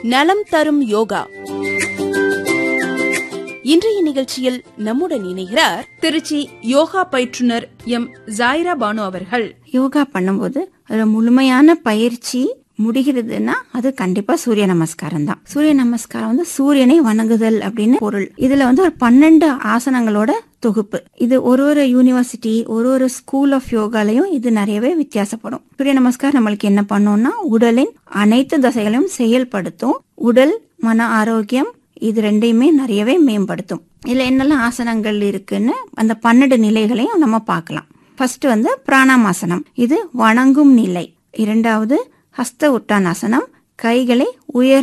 நலம் தரும் யோகா இன்றைய நிகழ்ச்சியில் நம்முடன் இணைகிறார் திருச்சி யோகா பயிற்றுனர் எம் ஜாயிரா பானு அவர்கள் யோகா பண்ணும்போது அதுல முழுமையான பயிற்சி முடிகிறதுன்னா அது கண்டிப்பா சூரிய நமஸ்காரம் தான் சூரிய நமஸ்காரம் வந்து சூரியனை வணங்குதல் அப்படின்னு பொருள் இதுல வந்து ஒரு பன்னெண்டு ஆசனங்களோட தொகுப்பு இது ஒரு ஒரு யூனிவர்சிட்டி ஒரு ஒரு ஸ்கூல் ஆஃப் யோகாலையும் இது நிறையவே வித்தியாசப்படும் சூரிய நமஸ்காரம் நம்மளுக்கு என்ன பண்ணும்னா உடலின் அனைத்து தசைகளையும் செயல்படுத்தும் உடல் மன ஆரோக்கியம் இது ரெண்டையுமே நிறையவே மேம்படுத்தும் இதுல என்னெல்லாம் ஆசனங்கள் இருக்குன்னு அந்த பன்னெண்டு நிலைகளையும் நம்ம பார்க்கலாம் ஃபர்ஸ்ட் வந்து பிராணாமாசனம் இது வணங்கும் நிலை இரண்டாவது ஹஸ்த உட்டானாசனம் கைகளை உயர்